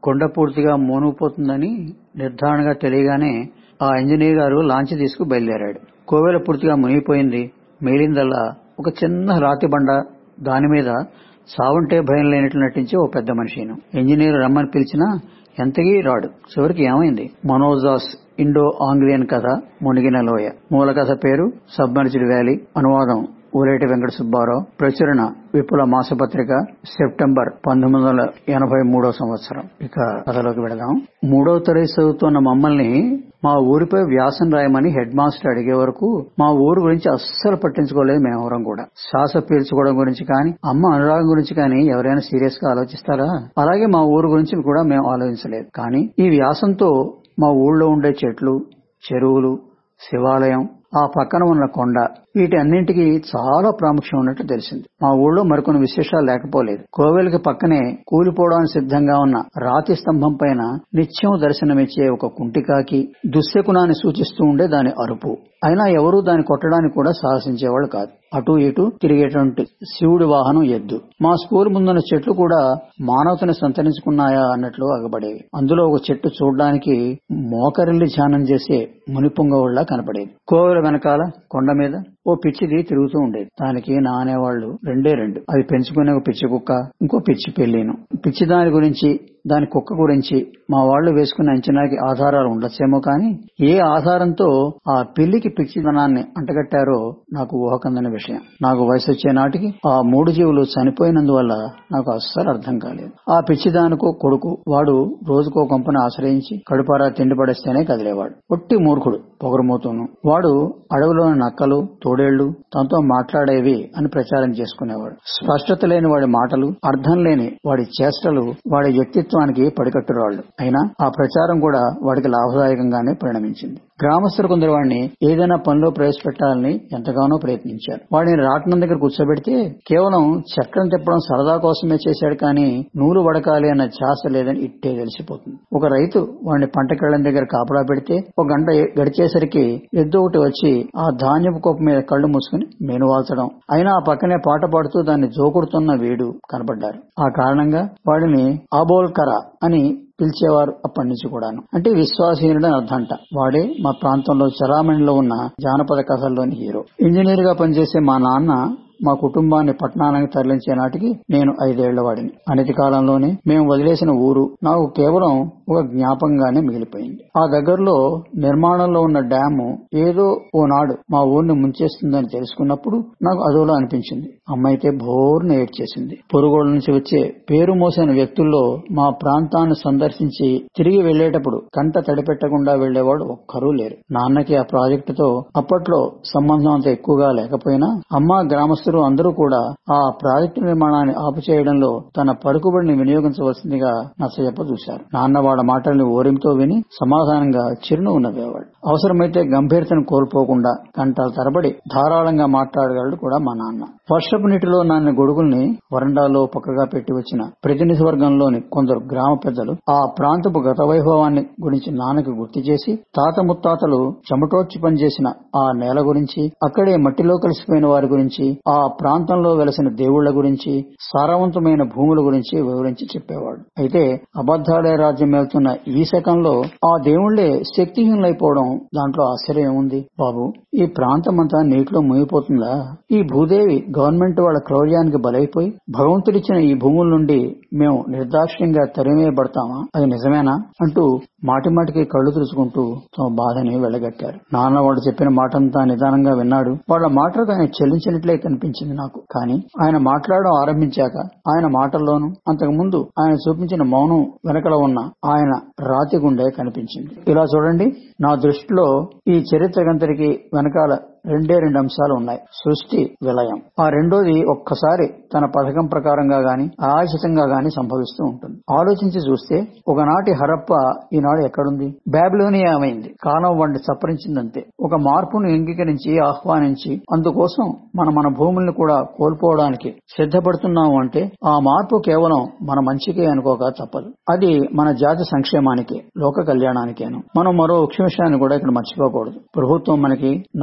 కొండ పూర్తిగా మునిగిపోతుందని నిర్ధారణగా తెలియగానే ఆ ఇంజనీర్ గారు లాంచ్ తీసుకు బయలుదేరాడు కోవెల పూర్తిగా మునిగిపోయింది మిగిలిందల్లా ఒక చిన్న రాతి బండ దాని మీద సావుంటే భయం లేనట్లు నటించి ఓ పెద్ద మనిషిను ఇంజనీర్ రమ్మని పిలిచినా ఎంతకీ రాడు చివరికి ఏమైంది మనోజ్ దాస్ ఇండో ఆంగ్లియన్ కథ మునిగిన లోయ మూల కథ పేరు సబ్మర్జ్డ్ వ్యాలీ అనువాదం ఊరేటి వెంకట సుబ్బారావు ప్రచురణ విపుల మాసపత్రిక సెప్టెంబర్ పంతొమ్మిది వందల ఎనభై మూడో సంవత్సరం ఇక కథలోకి వెళదాం మూడో తరగతి చదువుతున్న మమ్మల్ని మా ఊరిపై వ్యాసం రాయమని హెడ్ మాస్టర్ అడిగే వరకు మా ఊరు గురించి అస్సలు పట్టించుకోలేదు మేమెవరం కూడా శ్వాస పీల్చుకోవడం గురించి కానీ అమ్మ అనురాగం గురించి కానీ ఎవరైనా సీరియస్ గా ఆలోచిస్తారా అలాగే మా ఊరు గురించి కూడా మేము ఆలోచించలేదు కానీ ఈ వ్యాసంతో మా ఊళ్ళో ఉండే చెట్లు చెరువులు శివాలయం ఆ పక్కన ఉన్న కొండ వీటి అన్నింటికి చాలా ప్రాముఖ్యం ఉన్నట్టు తెలిసింది మా ఊళ్ళో మరికొన్ని విశేషాలు లేకపోలేదు కోవెలకి పక్కనే కూలిపోవడానికి సిద్ధంగా ఉన్న రాతి స్తంభం పైన నిత్యం దర్శనమిచ్చే ఒక కుంటికాకి దుశ్శకునాన్ని సూచిస్తూ ఉండే దాని అరుపు అయినా ఎవరూ దాన్ని కొట్టడానికి కూడా సాహసించేవాళ్ళు కాదు అటు ఇటు తిరిగేటువంటి శివుడి వాహనం ఎద్దు మా స్కూల్ ముందున్న చెట్లు కూడా మానవతని సంతరించుకున్నాయా అన్నట్లు అగబడేవి అందులో ఒక చెట్టు చూడడానికి మోకరిల్లి ధ్యానం చేసే మునిపుంగవుళ్లా కనపడేది కోవెల వెనకాల కొండ మీద ఓ పిచ్చిది తిరుగుతూ ఉండేది దానికి నా అనేవాళ్లు రెండే రెండు అది పెంచుకునే ఒక పిచ్చి కుక్క ఇంకో పిచ్చి పెళ్లిను పిచ్చి దాని గురించి దాని కుక్క గురించి మా వాళ్లు వేసుకున్న అంచనాకి ఆధారాలు ఉండొచ్చేమో కానీ ఏ ఆధారంతో ఆ పిల్లికి పిచ్చిదనాన్ని అంటగట్టారో నాకు ఊహకందని విషయం నాకు వయసు వచ్చే నాటికి ఆ మూడు జీవులు చనిపోయినందువల్ల నాకు అస్సలు అర్థం కాలేదు ఆ పిచ్చిదానికో కొడుకు వాడు రోజుకో కొంపను ఆశ్రయించి కడుపారా తిండి పడేస్తేనే కదిలేవాడు ఒట్టి మూర్ఖుడు పొగరమోతూను వాడు అడవిలోని నక్కలు తోడేళ్లు తనతో మాట్లాడేవి అని ప్రచారం చేసుకునేవాడు స్పష్టత లేని వాడి మాటలు అర్థం లేని వాడి చేష్టలు వాడి వ్యక్తిత్వానికి పడికట్టురాళ్లు అయినా ఆ ప్రచారం కూడా వాడికి లాభదాయకంగానే పరిణమించింది గ్రామస్తులు కొందరు వాడిని ఏదైనా పనిలో ప్రవేశపెట్టాలని ఎంతగానో ప్రయత్నించారు వాడిని రాట్నం దగ్గర కూర్చోబెడితే కేవలం చక్రం తిప్పడం సరదా కోసమే చేశాడు కానీ నూలు వడకాలి అన్న ఛాస లేదని ఇట్టే తెలిసిపోతుంది ఒక రైతు వాడిని పంటకెళ్లం దగ్గర కాపలా పెడితే ఒక గంట గడిచేసరికి ఎద్దు ఒకటి వచ్చి ఆ ధాన్యపు కుప్ప మీద కళ్ళు మూసుకుని మేనువాల్చడం అయినా ఆ పక్కనే పాట పాడుతూ దాన్ని జోకుడుతున్న వీడు కనబడ్డారు ఆ కారణంగా వాడిని ఆబోల్కర అని పిలిచేవారు అప్పటి నుంచి కూడాను అంటే విశ్వాసహీనుడని అర్థంట వాడే మా ప్రాంతంలో చరామణిలో ఉన్న జానపద కథల్లోని హీరో ఇంజనీర్ గా పనిచేసే మా నాన్న మా కుటుంబాన్ని పట్టణానికి తరలించే నాటికి నేను ఐదేళ్ల వాడిని అనతి కాలంలోనే మేము వదిలేసిన ఊరు నాకు కేవలం ఒక జ్ఞాపకంగానే మిగిలిపోయింది ఆ దగ్గరలో నిర్మాణంలో ఉన్న డ్యాము ఏదో ఓనాడు మా ఊరిని ముంచేస్తుందని తెలుసుకున్నప్పుడు నాకు అదోలా అనిపించింది అమ్మ అయితే బోర్న ఏడ్చేసింది పొరుగోళ్ళ నుంచి వచ్చే పేరు మోసిన వ్యక్తుల్లో మా ప్రాంతాన్ని సందర్శించి తిరిగి వెళ్లేటప్పుడు కంట తడిపెట్టకుండా వెళ్లేవాడు ఒక్కరూ లేరు నాన్నకి ఆ ప్రాజెక్టుతో అప్పట్లో సంబంధం అంత ఎక్కువగా లేకపోయినా అమ్మ గ్రామస్తులు అందరూ కూడా ఆ ప్రాజెక్టు నిర్మాణాన్ని ఆపు చేయడంలో తన పలుకుబడిని వినియోగించవలసిందిగా నచ్చజెప్ప చూశారు నాన్న వాళ్ళ మాటల్ని ఓరింతో విని సమాధానంగా చిరునవ్వు నవ్వేవాడు అవసరమైతే గంభీరతను కోల్పోకుండా గంటల తరబడి ధారాళంగా మాట్లాడగలడు కూడా మా నాన్న వర్షపు నీటిలో నాన్న గొడుగుల్ని వరండాలో పక్కగా పెట్టి వచ్చిన ప్రతినిధి వర్గంలోని కొందరు గ్రామ పెద్దలు ఆ ప్రాంతపు గత వైభవాన్ని గురించి నాన్నకు గుర్తు చేసి తాత ముత్తాతలు చెమటోడ్చి పనిచేసిన ఆ నేల గురించి అక్కడే మట్టిలో కలిసిపోయిన వారి గురించి ఆ ప్రాంతంలో వెలసిన దేవుళ్ల గురించి సారవంతమైన భూముల గురించి వివరించి చెప్పేవాడు అయితే అబద్దాలే రాజ్యం వెళ్తున్న ఈ శకంలో ఆ దేవుళ్లే శక్తిహీనులైపోవడం దాంట్లో ఆశ్చర్యం ఉంది బాబు ఈ ప్రాంతం అంతా నీటిలో మునిగిపోతుందా ఈ భూదేవి గవర్నమెంట్ వాళ్ళ క్రౌర్యానికి బలైపోయి భగవంతుడిచ్చిన ఈ భూముల నుండి మేము నిర్దాక్ష్యంగా తరిమేయబడతామా అది నిజమేనా అంటూ మాటి మాటికి కళ్ళు తుడుచుకుంటూ తమ బాధని వెళ్ళగట్టారు నాన్న వాడు చెప్పిన మాటంతా నిదానంగా విన్నాడు వాళ్ళ మాటలకు ఆయన చెల్లించినట్లే కనిపించింది నాకు కానీ ఆయన మాట్లాడడం ఆరంభించాక ఆయన మాటల్లోనూ అంతకుముందు ఆయన చూపించిన మౌనం వెనకల ఉన్న ఆయన రాతి గుండె కనిపించింది ఇలా చూడండి నా దృష్టిలో ఈ చరిత్రకంతరికి వెనకాల రెండే రెండు అంశాలు ఉన్నాయి సృష్టి విలయం ఆ రెండోది ఒక్కసారి తన పథకం ప్రకారంగా గాని ఆశితంగా గాని సంభవిస్తూ ఉంటుంది ఆలోచించి చూస్తే ఒకనాటి హరప్ప ఈనాడు ఎక్కడుంది బాబిలోనియా ఏమైంది కాలం వంటి సప్పరించిందంతే ఒక మార్పును అంగీకరించి ఆహ్వానించి అందుకోసం మన మన భూముల్ని కూడా కోల్పోవడానికి సిద్ధపడుతున్నాము అంటే ఆ మార్పు కేవలం మన మంచికే అనుకోక తప్పదు అది మన జాతి సంక్షేమానికి లోక కళ్యాణానికేను మనం మరో ముఖ్య విషయాన్ని కూడా ఇక్కడ మర్చిపోకూడదు ప్రభుత్వం మనకి నష్టపరిహారం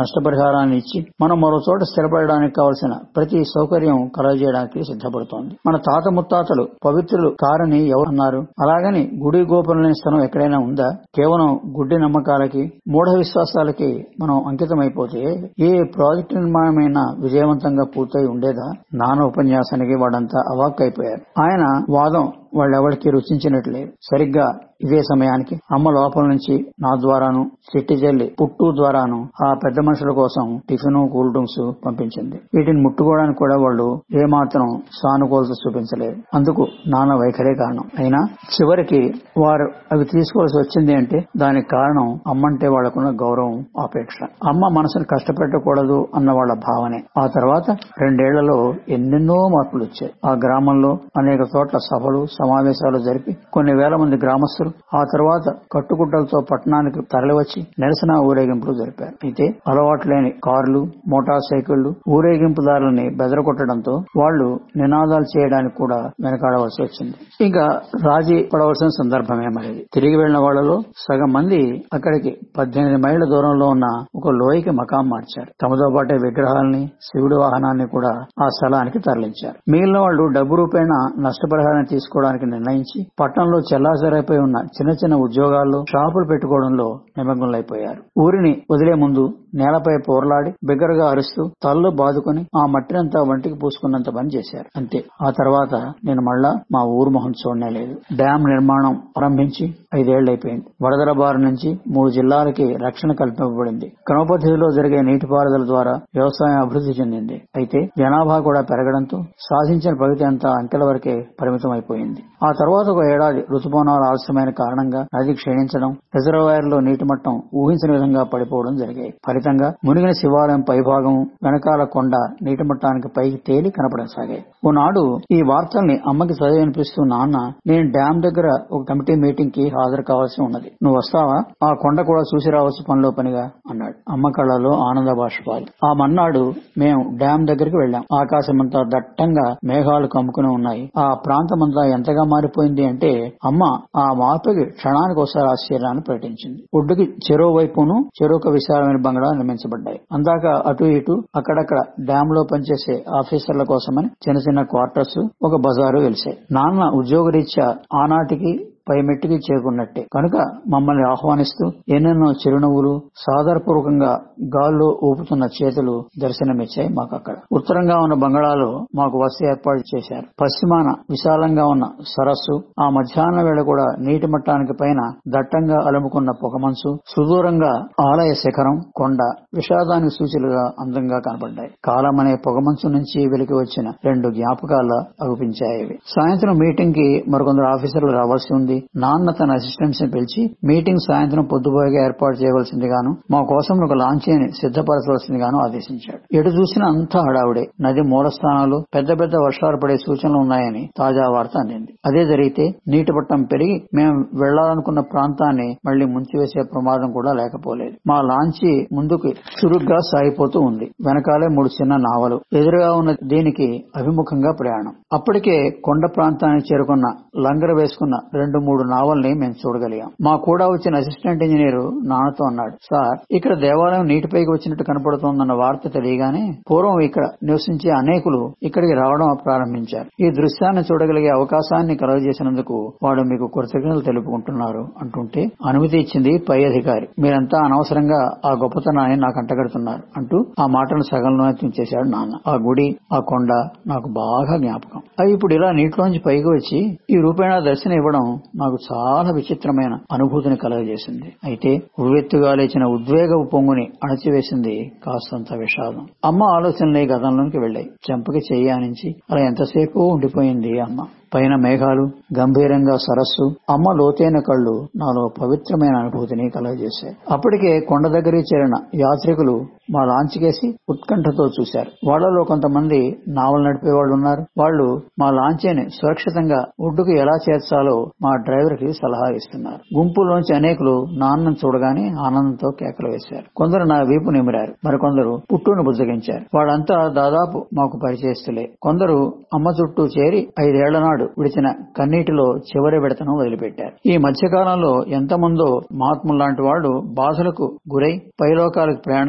పరిహారాన్ని ఇచ్చి మనం మరో చోట స్థిరపడడానికి కావలసిన ప్రతి సౌకర్యం కలగజేయడానికి సిద్ధపడుతోంది మన తాత ముత్తాతలు పవిత్రులు కారని ఎవరు అన్నారు అలాగని గుడి గోపురం లేని స్థలం ఎక్కడైనా ఉందా కేవలం గుడ్డి నమ్మకాలకి మూఢ విశ్వాసాలకి మనం అంకితమైపోతే ఏ ప్రాజెక్టు నిర్మాణమైనా విజయవంతంగా పూర్తయి ఉండేదా నాన్న ఉపన్యాసానికి వాడంతా అవాక్కైపోయారు ఆయన వాదం వాళ్ళెవరికి రుచించినట్లేదు సరిగ్గా ఇదే సమయానికి అమ్మ లోపల నుంచి నా ద్వారాను చిట్టి చెల్లి పుట్టు ద్వారాను ఆ పెద్ద మనుషుల కోసం టిఫిన్ కూల్ డ్రింక్స్ పంపించింది వీటిని ముట్టుకోవడానికి కూడా వాళ్ళు ఏమాత్రం సానుకూలత చూపించలేదు అందుకు నాన్న వైఖరే కారణం అయినా చివరికి వారు అవి తీసుకోవాల్సి వచ్చింది అంటే దానికి కారణం అమ్మంటే వాళ్లకున్న గౌరవం ఆపేక్ష అమ్మ మనసును కష్టపెట్టకూడదు అన్న వాళ్ళ భావనే ఆ తర్వాత రెండేళ్లలో ఎన్నెన్నో మార్పులు వచ్చాయి ఆ గ్రామంలో అనేక చోట్ల సభలు సమావేశాలు జరిపి కొన్ని వేల మంది గ్రామస్తులు ఆ తర్వాత కట్టుగుడ్డలతో పట్టణానికి తరలివచ్చి నిరసన ఊరేగింపులు జరిపారు అయితే అలవాటు లేని కార్లు మోటార్ సైకిళ్లు ఊరేగింపుదారులని బెదరగొట్టడంతో వాళ్లు నినాదాలు చేయడానికి కూడా వెనకాడవలసి వచ్చింది ఇంకా రాజీ పడవలసిన సందర్భమే మరిది తిరిగి వెళ్లిన వాళ్లలో సగం మంది అక్కడికి పద్దెనిమిది మైళ్ల దూరంలో ఉన్న ఒక లోయకి మకాం మార్చారు తమతో పాటే విగ్రహాలని శివుడి వాహనాన్ని కూడా ఆ స్థలానికి తరలించారు మిగిలిన వాళ్ళు డబ్బు రూపేణా నష్టపరిహారం తీసుకోవడానికి నిర్ణయించి పట్టణంలో చెల్లాచెరైపోయి ఉన్న చిన్న చిన్న ఉద్యోగాల్లో షాపులు పెట్టుకోవడంలో నిమగ్నులైపోయారు ఊరిని వదిలే ముందు నేలపై పోర్లాడి బిగ్గరగా అరుస్తూ తలలు బాదుకుని ఆ మట్టినంతా వంటికి పూసుకున్నంత పని చేశారు అంతే ఆ తర్వాత నేను మళ్ళా మా ఊరు మొహం చూడనే లేదు డ్యాం నిర్మాణం ప్రారంభించి ఐదేళ్లైపోయింది వడదల బారి నుంచి మూడు జిల్లాలకి రక్షణ కల్పించబడింది క్రమపద్ధతిలో జరిగే నీటిపారుదల ద్వారా వ్యవసాయం అభివృద్ధి చెందింది అయితే జనాభా కూడా పెరగడంతో సాధించిన ప్రగతి అంతా అంకెల వరకే పరిమితం అయిపోయింది ఆ తర్వాత ఒక ఏడాది రుతుపవనాలు ఆలస్యమైన కారణంగా నది క్షీణించడం రిజర్వాయర్ లో నీటి మట్టం ఊహించిన విధంగా పడిపోవడం జరిగాయి ఫలితంగా మునిగిన శివాలయం పైభాగం వెనకాల కొండ నీటి మట్టానికి పైకి తేలి కనపడసాగాయి ఓనాడు ఈ వార్తల్ని అమ్మకి చదివి వినిపిస్తూ నాన్న నేను డ్యాం దగ్గర ఒక కమిటీ మీటింగ్ కి హాజరు కావాల్సి ఉన్నది నువ్వు వస్తావా ఆ కొండ కూడా చూసి రావచ్చు పనిలో పనిగా అన్నాడు అమ్మ కళ్ళలో ఆనంద బాష్పాలు ఆ మన్నాడు మేము డ్యాం దగ్గరికి వెళ్ళాం ఆకాశమంతా దట్టంగా మేఘాలు కమ్ముకుని ఉన్నాయి ఆ ప్రాంతమంతా ఎంతగా మారిపోయింది అంటే అమ్మ ఆ మార్పుకి క్షణానికి ఒకసారి ఆశ్చర్యాన్ని ప్రకటించింది ఒడ్డుకి చెరో వైపును చెరొక విశాలమైన బంగళా నిర్మించబడ్డాయి అందాక అటు ఇటు అక్కడక్కడ డ్యామ్ లో పనిచేసే ఆఫీసర్ల కోసమని చిన్న చిన్న క్వార్టర్స్ ఒక బజారు వెలిసాయి నాన్న ఉద్యోగరీత్యా ఆనాటికి పై మెట్టుకి చేరుకున్నట్టే కనుక మమ్మల్ని ఆహ్వానిస్తూ ఎన్నెన్నో చిరునవ్వులు సాదరపూర్వకంగా గాల్లో ఊపుతున్న చేతులు దర్శనమిచ్చాయి మాకు అక్కడ ఉత్తరంగా ఉన్న బంగాళాలో మాకు వసతి ఏర్పాటు చేశారు పశ్చిమాన విశాలంగా ఉన్న సరస్సు ఆ మధ్యాహ్న వేళ కూడా నీటి మట్టానికి పైన దట్టంగా అలుముకున్న పొగమంచు సుదూరంగా ఆలయ శిఖరం కొండ విషాదానికి సూచనలుగా అందంగా కనబడ్డాయి కాలం అనే పొగమంచు నుంచి వెలికి వచ్చిన రెండు జ్ఞాపకాల అగుపించాయి సాయంత్రం మీటింగ్ కి మరికొందరు ఆఫీసర్లు రావాల్సి ఉంది నాన్న తన అసిస్టెంట్స్ ని పిలిచి మీటింగ్ సాయంత్రం పొద్దుపోయిగా ఏర్పాటు చేయవలసిందిగాను మా కోసం ఒక లాంచీని సిద్ధపరచవలసిందిగాను ఆదేశించాడు ఎటు చూసినా అంతా హడావుడే నది మూల స్థానాలు పెద్ద పెద్ద వర్షాలు పడే సూచనలు ఉన్నాయని తాజా వార్త అందింది అదే జరిగితే నీటి పట్టం పెరిగి మేము వెళ్లాలనుకున్న ప్రాంతాన్ని మళ్లీ ముంచివేసే ప్రమాదం కూడా లేకపోలేదు మా లాంచీ ముందుకు చురుగ్గా సాగిపోతూ ఉంది వెనకాలే మూడు చిన్న నావలు ఎదురుగా ఉన్న దీనికి అభిముఖంగా ప్రయాణం అప్పటికే కొండ ప్రాంతానికి చేరుకున్న లంగర వేసుకున్న రెండు మూడు నావల్ని మేము చూడగలిగాం మా కూడా వచ్చిన అసిస్టెంట్ ఇంజనీర్ నాన్నతో అన్నాడు సార్ ఇక్కడ దేవాలయం నీటిపైకి వచ్చినట్టు కనపడుతోందన్న వార్త తెలియగానే పూర్వం ఇక్కడ నివసించే అనేకులు ఇక్కడికి రావడం ప్రారంభించారు ఈ దృశ్యాన్ని చూడగలిగే అవకాశాన్ని కలుగజేసినందుకు వాడు మీకు కృతజ్ఞతలు తెలుపుకుంటున్నారు అంటుంటే అనుమతి ఇచ్చింది పై అధికారి మీరంతా అనవసరంగా ఆ గొప్పతనాన్ని నాకు అంటగడుతున్నారు అంటూ ఆ మాటను సగంలోనే తుంచేశాడు నాన్న ఆ గుడి ఆ కొండ నాకు బాగా జ్ఞాపకం అవి ఇప్పుడు ఇలా నీటిలోంచి పైకి వచ్చి ఈ రూపేణా దర్శనం ఇవ్వడం నాకు చాలా విచిత్రమైన అనుభూతిని కలగజేసింది అయితే ఉవ్వెత్తుగా లేచిన ఉద్వేగపు పొంగుని అణచివేసింది కాస్తంత విషాదం అమ్మ ఆలోచనలు ఈ గతంలోకి వెళ్ళాయి చెంపకి చెయ్యి ఆనించి అలా ఎంతసేపు ఉండిపోయింది అమ్మ పైన మేఘాలు గంభీరంగా సరస్సు అమ్మ లోతైన కళ్ళు నాలో పవిత్రమైన అనుభూతిని కలగజేశాయి అప్పటికే కొండ దగ్గరికి చేరిన యాత్రికులు మా లాంచ్కేసి ఉత్కంఠతో చూశారు వాళ్లలో కొంతమంది నావలు నడిపే వాళ్ళు ఉన్నారు వాళ్ళు మా లాంచీని సురక్షితంగా ఒడ్డుకు ఎలా చేర్చాలో మా డ్రైవర్ కి సలహా ఇస్తున్నారు గుంపులోంచి అనేకులు నాన్నను చూడగానే ఆనందంతో కేకలు వేశారు కొందరు నా వీపు నిమిరారు మరికొందరు పుట్టును బుజ్జగించారు వాళ్ళంతా దాదాపు మాకు పరిచయస్తులే కొందరు అమ్మ చుట్టూ చేరి ఐదేళ్ల నాడు విడిచిన కన్నీటిలో చివరి విడతను వదిలిపెట్టారు ఈ మధ్యకాలంలో ఎంతమందో మహాత్ములాంటి వాళ్ళు బాధలకు గురై పైలోకాలకు ప్రయాణం కట్టేశారు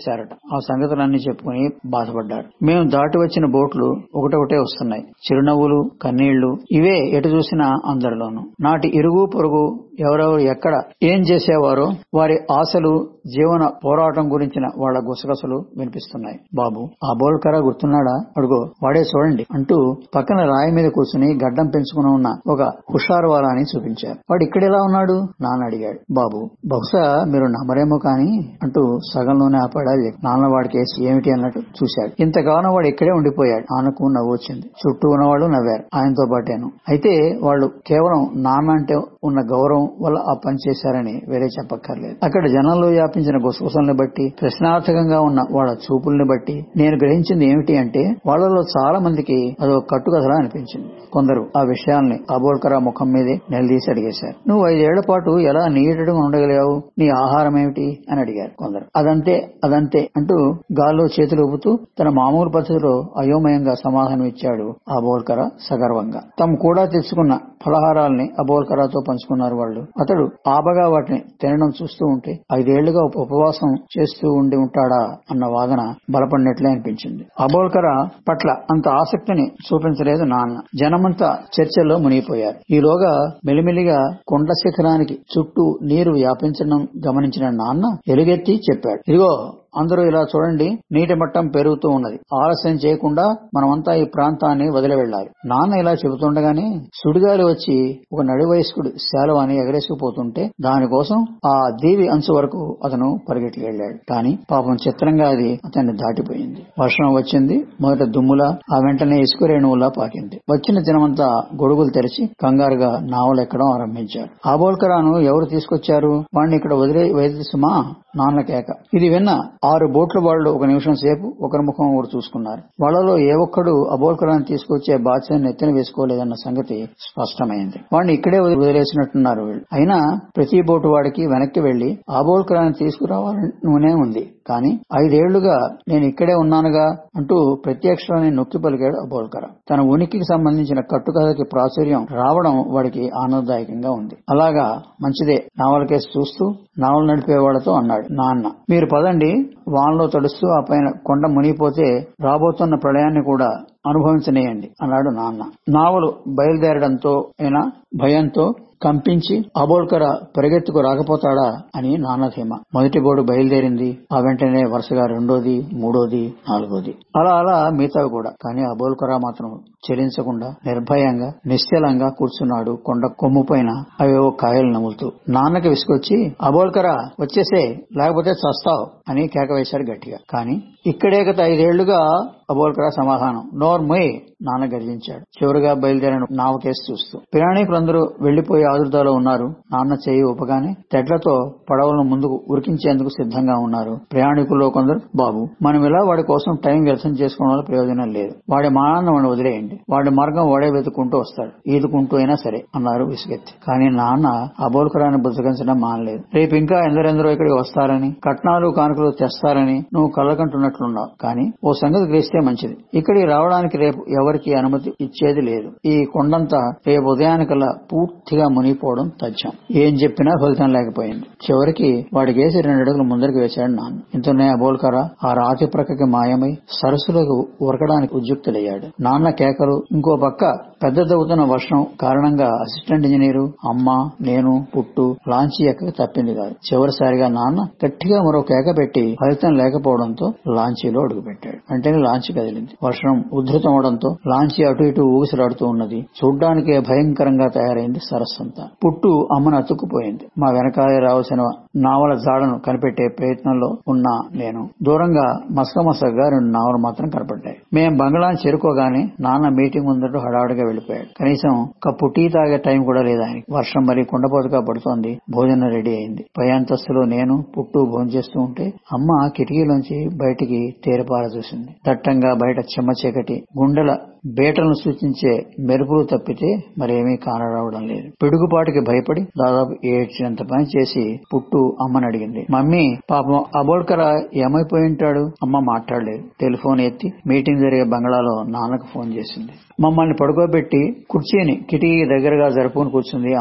చేశారట ఆ సంగతులన్నీ చెప్పుకుని బాధపడ్డారు మేము దాటి వచ్చిన బోట్లు ఒకటొకటే వస్తున్నాయి చిరునవ్వులు కన్నీళ్లు ఇవే ఎటు చూసినా అందరిలోనూ నాటి ఇరుగు పొరుగు ఎవరెవరు ఎక్కడ ఏం చేసేవారో వారి ఆశలు జీవన పోరాటం గురించిన వాళ్ల గుసగసలు వినిపిస్తున్నాయి బాబు ఆ బోల్కరా గుర్తున్నాడా అడుగో వాడే చూడండి అంటూ పక్కన రాయి మీద కూర్చుని గడ్డం పెంచుకుని ఉన్న ఒక హుషారు వాలాని చూపించారు వాడు ఇక్కడెలా ఉన్నాడు నాన్న అడిగాడు బాబు బహుశా మీరు నమ్మరేమో కాని అంటూ సగంలోనే ఆపాడా నాన్న వాడి కేసు ఏమిటి అన్నట్టు చూశాడు ఇంతకాలం వాడు ఇక్కడే ఉండిపోయాడు నాన్నకు నవ్వు వచ్చింది చుట్టూ ఉన్నవాళ్ళు నవ్వారు ఆయనతో పాటేను అయితే వాళ్ళు కేవలం నాన్న అంటే ఉన్న గౌరవం వల్ల ఆ పని చేశారని వేరే చెప్పక్కర్లేదు అక్కడ జనంలో వ్యాపించిన గుసగుసల్ని బట్టి ప్రశ్నార్థకంగా ఉన్న వాళ్ళ చూపుల్ని బట్టి నేను గ్రహించింది ఏమిటి అంటే వాళ్ళలో చాలా మందికి అదో కట్టుకథలా అనిపించింది కొందరు ఆ విషయాల్ని అబోల్కరా ముఖం మీదే నిలదీసి అడిగేశారు నువ్వు ఐదేళ్ల పాటు ఎలా నీటగా ఉండగలిగావు నీ ఆహారం ఏమిటి అని అడిగారు కొందరు అదంతే అదంతే అంటూ గాల్లో చేతులు ఊపుతూ తన మామూలు పద్ధతిలో అయోమయంగా సమాధానం ఇచ్చాడు అబోల్కర సగర్వంగా తాము కూడా తెచ్చుకున్న ఫలహారాల్ని అబోల్కరాతో పంచుకున్నారు వాళ్ళు అతడు ఆబగా వాటిని తినడం చూస్తూ ఉంటే ఐదేళ్లుగా ఉపవాసం చేస్తూ ఉండి ఉంటాడా అన్న వాదన బలపడినట్లే అనిపించింది అబోల్కర పట్ల అంత ఆసక్తిని చూపించలేదు నాన్న జనమంతా చర్చల్లో మునిగిపోయారు ఈలోగా మెలిమెలిగా కొండ శిఖరానికి చుట్టూ నీరు వ్యాపించడం గమనించిన నాన్న ఎలుగెత్తి చెప్పాడు ఇదిగో అందరూ ఇలా చూడండి నీటి మట్టం పెరుగుతూ ఉన్నది ఆలస్యం చేయకుండా మనమంతా ఈ ప్రాంతాన్ని వదిలి వెళ్ళాలి నాన్న ఇలా చెబుతుండగానే సుడిగాలి వచ్చి ఒక నడి వయస్కుడు శాలువాని ఎగరేసుకుపోతుంటే దానికోసం ఆ దీవి అంచు వరకు అతను పరిగెట్టి వెళ్ళాడు కానీ పాపం చిత్రంగా అది అతన్ని దాటిపోయింది వర్షం వచ్చింది మొదట దుమ్ములా ఆ వెంటనే ఇసుక రేణువులా పాకింది వచ్చిన జనమంతా గొడుగులు తెరిచి కంగారుగా నావలు ఎక్కడం ఆరంభించారు ఆబోల్కరాను ఎవరు తీసుకొచ్చారు వాడిని ఇక్కడ వదిలే వైద్యసుమా నాన్న కేక ఇది విన్న ఆరు బోట్ల వాళ్ళు ఒక నిమిషం సేపు ఒకరి ముఖం ఒకరు చూసుకున్నారు వాళ్ళలో ఏ ఒక్కడు అబోల్కరాన్ని తీసుకొచ్చే బాధ్యతను ఎత్తిన వేసుకోలేదన్న సంగతి స్పష్టమైంది వాడిని ఇక్కడే వదిలేసినట్టున్నారు వీళ్ళు అయినా ప్రతి బోటు వాడికి వెనక్కి వెళ్లి అబోల్కరాన్ని తీసుకురావాలనే ఉంది కానీ ఐదేళ్లుగా నేను ఇక్కడే ఉన్నానుగా అంటూ ప్రత్యక్షరాన్ని నొక్కి పలికాడు అబోల్కర తన ఉనికికి సంబంధించిన కట్టుకథకి ప్రాచుర్యం రావడం వాడికి ఆనందదాయకంగా ఉంది అలాగా మంచిదే నావల కేసు చూస్తూ నావలు నడిపే వాళ్ళతో అన్నాడు నాన్న మీరు పదండి వానలో తడుస్తూ ఆ పైన కొండ మునిగిపోతే రాబోతున్న ప్రళయాన్ని కూడా అనుభవించనేయండి అన్నాడు నాన్న నావలు బయలుదేరడంతో అయినా భయంతో కంపించి అబోల్కర పరిగెత్తుకు రాకపోతాడా అని నాన్న ధీమ మొదటి బోర్డు బయలుదేరింది ఆ వెంటనే వరుసగా రెండోది మూడోది నాలుగోది అలా అలా మిగతావి కూడా కానీ అబోల్కర మాత్రం చెలించకుండా నిర్భయంగా నిశ్చలంగా కూర్చున్నాడు కొండ కొమ్ము పైన అవేవో కాయలు నములుతూ నాన్నకి విసుకొచ్చి అబోల్కర వచ్చేసే లేకపోతే చస్తావు అని కేక వేశారు గట్టిగా కానీ ఇక్కడే గత ఐదేళ్లుగా అబోల్కర సమాధానం నోర్ మొయ్ నాన్న గర్జించాడు చివరిగా బయలుదేరిన నావకేసి చూస్తూ ప్రయాణికులందరూ వెళ్లిపోయే ఆదుర్దాలో ఉన్నారు నాన్న చేయి ఊపగానే తెడ్లతో పడవలను ముందుకు ఉరికించేందుకు సిద్ధంగా ఉన్నారు ప్రయాణికుల్లో కొందరు బాబు మనం ఇలా వాడి కోసం టైం వ్యర్థం చేసుకోవడం వల్ల ప్రయోజనం లేదు వాడి మానాన్న వాడిని వదిలేయండి వాడి మార్గం వాడే వెతుకుంటూ వస్తాడు ఈదుకుంటూ అయినా సరే అన్నారు విసుగెత్తి కానీ నాన్న అబోల్కరాన్ని బుద్ధగించడం మానలేదు రేపు ఇంకా ఎందరెందరో ఇక్కడికి వస్తారని కట్నాలు కానుకలు తెస్తారని నువ్వు కళ్ళకంటున్నట్లున్నావు కానీ ఓ సంగతి గ్రహిస్తే మంచిది ఇక్కడికి రావడానికి రేపు ఎవరికి అనుమతి ఇచ్చేది లేదు ఈ కొండంతా రేపు ఉదయానికల్లా పూర్తిగా మునిగిపోవడం తథ్యం ఏం చెప్పినా ఫలితం లేకపోయింది చివరికి వాడికేసి రెండు అడుగులు ముందరికి వేశాడు నాన్న ఇంతనే అబోల్కర ఆ రాతి ప్రక్కకి మాయమై సరస్సులకు ఉరకడానికి ఉద్యుక్తులయ్యాడు నాన్న కేకలు ఇంకో పక్క పెద్ద దవ్వుతున్న వర్షం కారణంగా అసిస్టెంట్ ఇంజనీరు అమ్మ నేను పుట్టు లాంచీ ఎక్కక తప్పింది కాదు చివరిసారిగా నాన్న గట్టిగా మరో కేక పెట్టి ఫలితం లేకపోవడంతో లాంచీలో అడుగుపెట్టాడు వెంటనే లాంచీ కదిలింది వర్షం ఉధృతం అవడంతో లాంచీ అటు ఇటు ఊగిసలాడుతూ ఉన్నది చూడ్డానికే భయంకరంగా తయారైంది సరస్సంతా పుట్టు అమ్మను అతుక్కుపోయింది మా వెనకాలే రావాల్సిన నావల జాడను కనిపెట్టే ప్రయత్నంలో ఉన్నా నేను దూరంగా మసకమసగా రెండు నావలు మాత్రం కనపడ్డాయి మేం బంగ్లాని చేరుకోగానే నాన్న మీటింగ్ ఉందంటూ హడావుడిగా వెళ్లిపోయాడు కనీసం కప్పు టీ తాగే టైం కూడా లేదు ఆయనకి వర్షం మరి కుండపోతగా పడుతోంది భోజనం రెడీ అయింది పై అంతస్తులో నేను పుట్టు భోంచేస్తూ ఉంటే అమ్మ కిటికీలోంచి బయటికి తేరపార చూసింది దట్టంగా బయట చెమ్మ చీకటి గుండెల బేటలను సూచించే మెరుపులు తప్పితే మరేమీ కానరావడం లేదు పిడుగుపాటికి భయపడి దాదాపు ఏడ్చినంత పని చేసి పుట్టు అమ్మని అడిగింది మమ్మీ పాపం అబోల్కర ఏమైపోయి ఉంటాడు అమ్మ మాట్లాడలేదు టెలిఫోన్ ఎత్తి మీటింగ్ జరిగే బంగ్లాలో నాన్నకు ఫోన్ చేసింది మమ్మల్ని పడుకోబెట్టి కుర్చీని కిటికీ దగ్గరగా జరుపుకుని కూర్చుంది అమ్మ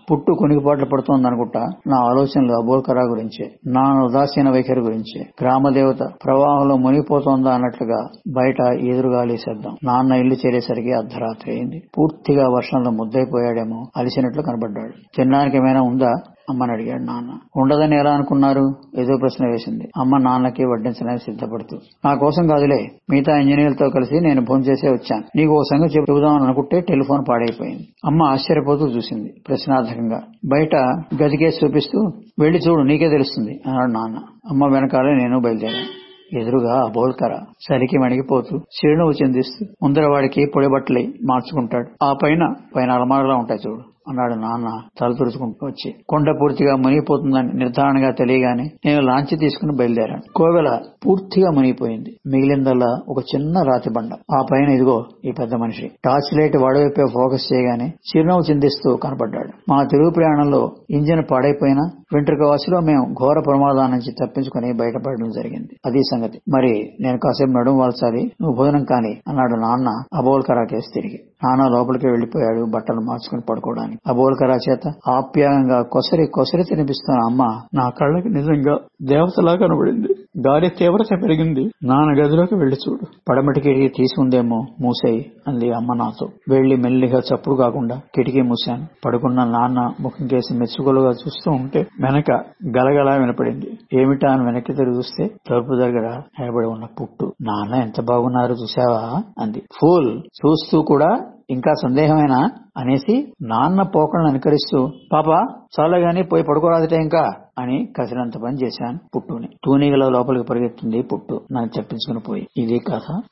పుట్టు కొనికిపాట్లు పడుతోందనుకుంటా నా ఆలోచనలు అబోల్కరా గురించే నా ఉదాసీన వైఖరి గురించే గ్రామదేవత ప్రవాహంలో మునిగిపోతోందా అన్నట్లుగా బయట ఎదురుగాలి శబ్దం నాన్న ఇల్లు చేరేసరికి అర్ధరాత్రి అయింది పూర్తిగా వర్షంలో ముద్దైపోయాడేమో అలిసినట్లు కనబడ్డాడు తినడానికి ఏమైనా ఉందా అమ్మని అడిగాడు నాన్న ఉండదని ఎలా అనుకున్నారు ఏదో ప్రశ్న వేసింది అమ్మ నాన్నకి వడ్డించడానికి సిద్ధపడుతూ నా కోసం కాదులే మిగతా ఇంజనీర్లతో కలిసి నేను ఫోన్ చేసే వచ్చాను నీకు ఓ సంగతి చెబుదామని అనుకుంటే టెలిఫోన్ పాడైపోయింది అమ్మ ఆశ్చర్యపోతూ చూసింది ప్రశ్నార్థకంగా బయట గదికేసి చూపిస్తూ వెళ్లి చూడు నీకే తెలుస్తుంది అన్నాడు నాన్న అమ్మ వెనకాలే నేను బయలుదేరాను ఎదురుగా అబోల్కర సరికి మణిగిపోతూ చిరునవ్వు చెందిస్తూ ముందర వాడికి పొడి బట్టలై మార్చుకుంటాడు ఆ పైన పైన అలమారలా ఉంటాయి చూడు అన్నాడు నాన్న తల తుడుచుకుంటూ వచ్చి కొండ పూర్తిగా మునిగిపోతుందని నిర్ధారణగా తెలియగానే నేను లాంచి తీసుకుని బయలుదేరాను కోవెల పూర్తిగా మునిగిపోయింది మిగిలిందల్లా ఒక చిన్న రాతి బండ ఆ పైన ఇదిగో ఈ పెద్ద మనిషి టార్చ్ లైట్ వాడవైపే ఫోకస్ చేయగానే చిరునవ్వు చిందిస్తూ కనపడ్డాడు మా తిరుగు ప్రయాణంలో ఇంజిన్ పాడైపోయినా వెంట్రుక వాసిలో మేము ఘోర ప్రమాదం నుంచి తప్పించుకుని బయటపడడం జరిగింది అది సంగతి మరి నేను కాసేపు నడుము వాల్చాలి నువ్వు భోజనం కాని అన్నాడు నాన్న అబోల్కరా కేసు తిరిగి నాన్న లోపలికి వెళ్లిపోయాడు బట్టలు మార్చుకుని పడుకోవడానికి అబోల్కరా చేత ఆప్యాయంగా కొసరి కొసరి తినిపిస్తున్న అమ్మ నా కళ్ళకి నిజంగా దేవతలా కనబడింది గాలి తీవ్రత పెరిగింది నాన్న గదిలోకి వెళ్లి చూడు పడమటి కిటికీ తీసి ఉందేమో మూసేయి అంది అమ్మ నాతో వెళ్లి మెల్లిగా చప్పుడు కాకుండా కిటికీ మూశాను పడుకున్న నాన్న ముఖం కేసి మెచ్చుకోలుగా చూస్తూ ఉంటే వెనక గలగలా వినపడింది ఏమిటా అని వెనక్కి తిరిగి చూస్తే తలుపు దగ్గర నిలబడి ఉన్న పుట్టు నాన్న ఎంత బాగున్నారు చూసావా అంది ఫూల్ చూస్తూ కూడా ఇంకా సందేహమేనా అనేసి నాన్న పోకలను అనుకరిస్తూ పాప చాలా గాని పోయి పడుకోరాదట ఇంకా అని కసినంత పని చేశాను పుట్టుని తూనీగల లోపలికి పరిగెత్తింది పుట్టు నన్ను చెప్పించుకుని పోయి ఇది కథ